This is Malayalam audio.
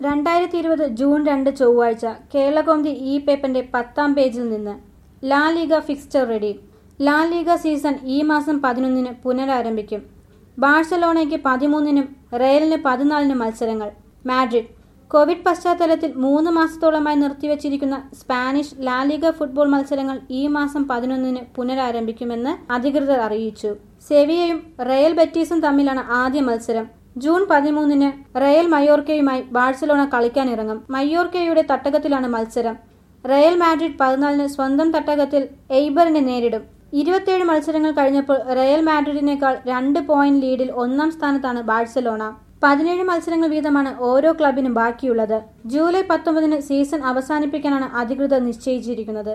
രണ്ടായിരത്തി ഇരുപത് ജൂൺ രണ്ട് ചൊവ്വാഴ്ച കേരളകൗമുദി ഇ പേപ്പറിന്റെ പത്താം പേജിൽ നിന്ന് ലാ ലീഗ ഫിക്സ്ചർ റെഡി ലാ ലീഗ സീസൺ ഈ മാസം പതിനൊന്നിന് പുനരാരംഭിക്കും ബാഴ്സലോണയ്ക്ക് പതിമൂന്നിനും റയലിന് പതിനാലിനും മത്സരങ്ങൾ മാഡ്രിഡ് കോവിഡ് പശ്ചാത്തലത്തിൽ മൂന്ന് മാസത്തോളമായി നിർത്തിവച്ചിരിക്കുന്ന സ്പാനിഷ് ലാലിഗ ഫുട്ബോൾ മത്സരങ്ങൾ ഈ മാസം പതിനൊന്നിന് പുനരാരംഭിക്കുമെന്ന് അധികൃതർ അറിയിച്ചു സെവിയയും റയൽ ബെറ്റീസും തമ്മിലാണ് ആദ്യ മത്സരം ജൂൺ പതിമൂന്നിന് റയൽ മയോർക്കയുമായി ബാഴ്സലോണ കളിക്കാനിറങ്ങും മയോർക്കയുടെ തട്ടകത്തിലാണ് മത്സരം റയൽ മാഡ്രിഡ് പതിനാലിന് സ്വന്തം തട്ടകത്തിൽ എയ്ബറിനെ നേരിടും ഇരുപത്തിയേഴ് മത്സരങ്ങൾ കഴിഞ്ഞപ്പോൾ റയൽ മാഡ്രിഡിനേക്കാൾ രണ്ട് പോയിന്റ് ലീഡിൽ ഒന്നാം സ്ഥാനത്താണ് ബാഴ്സലോണ പതിനേഴ് മത്സരങ്ങൾ വീതമാണ് ഓരോ ക്ലബിനും ബാക്കിയുള്ളത് ജൂലൈ പത്തൊമ്പതിന് സീസൺ അവസാനിപ്പിക്കാനാണ് അധികൃതർ നിശ്ചയിച്ചിരിക്കുന്നത്